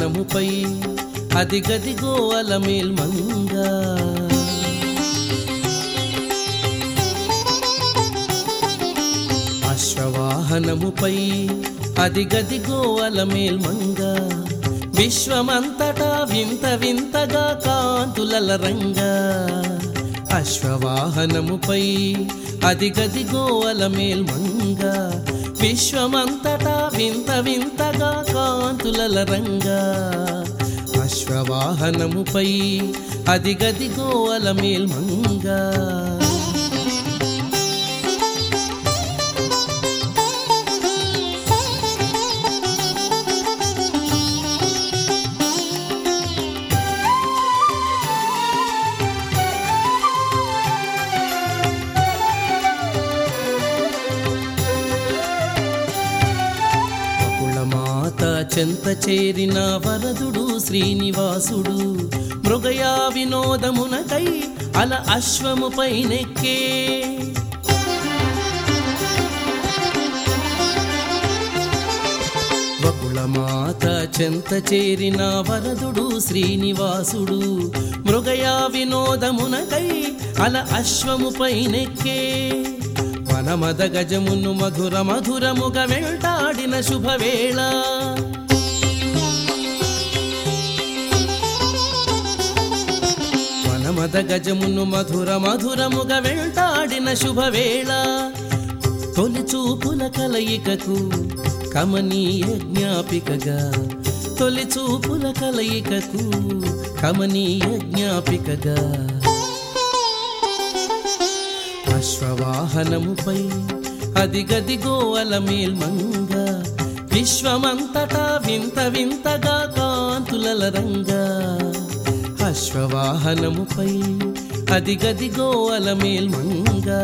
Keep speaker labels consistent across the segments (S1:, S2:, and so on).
S1: అశ్వవాహనముపై అది గదిగో అలమేల్మంగా అశ్వవాహనముపై అది గదిగో అలమేల్మంగా విశ్వమంతటా వింత వింతగా కాంతులల రంగా అశ్వవాహనముపై అది గదిగో అలమేల్మంగా విశ్వమంతటా వింత వింతగా కాంతులల రంగా అశ్వవాహనముపై అది గదిగో అలమేల్మంగా కులమాత చెంత చేరిన వరదుడు శ్రీనివాసుడు మృగయా వినోదమునకై అల అశ్వముపై నెక్కే వకుళమాత చెంత చేరిన వరదుడు శ్రీనివాసుడు మృగయా వినోదమునకై అల అశ్వముపై నెక్కే వనమద గజమును మధుర మధురముగ వెంటాడిన శుభవేళ వనమద గజమును మధుర మధురముగ వెంటాడిన శుభవేళ తొలి చూపుల కలయికకు కమనీయ జ్ఞాపికగా తొలి చూపుల కలయికకు కమనీయ జ్ఞాపికగా అశ్వవాహనముపై అది గదిగో అలమేల్మంగా విశ్వమంతటా వింత వింతగా కాంతులల రంగా అశ్వవాహనముపై అది గదిగో అలమేల్మంగా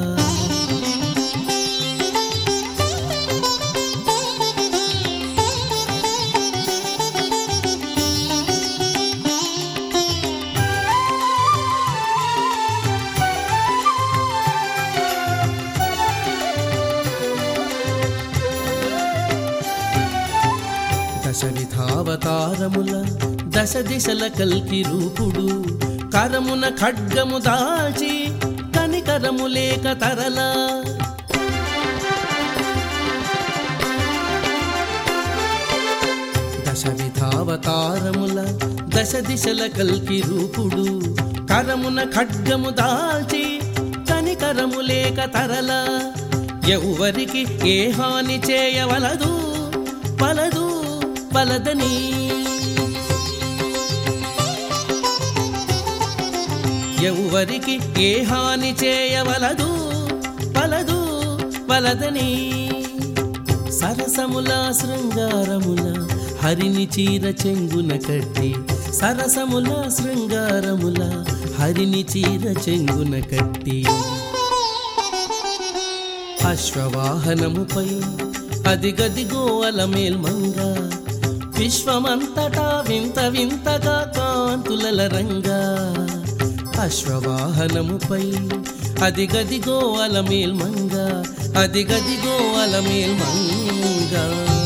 S1: దశ విధావతారముల దశ దిశల కల్కి రూపుడు కరమున ఖడ్గము దాల్చి కనికరము లేక తరలా దశ విధావతారముల దశ దిశల కల్కి రూపుడు కరమున ఖడ్గము దాల్చి కనికరము లేక తరలా ఎవ్వరికి ఏ హాని చేయవలదు పలదు పలదని ఎవ్వరికి ఏ హాని చేయవలదు పలదు పలదని సరసముల శృంగారముల హరిని చీర చెంగున కట్టి సరసముల శృంగారముల హరిని చీర చెంగున కట్టి అశ్వవాహనముపై అది గదిగో అలమేల్మంగా విశ్వమంతటా వింత వింతగా కాంతులల రంగా అశ్వవాహనముపై అది గదిగో అలమేల్మంగా అది గదిగో అలమేల్మంగా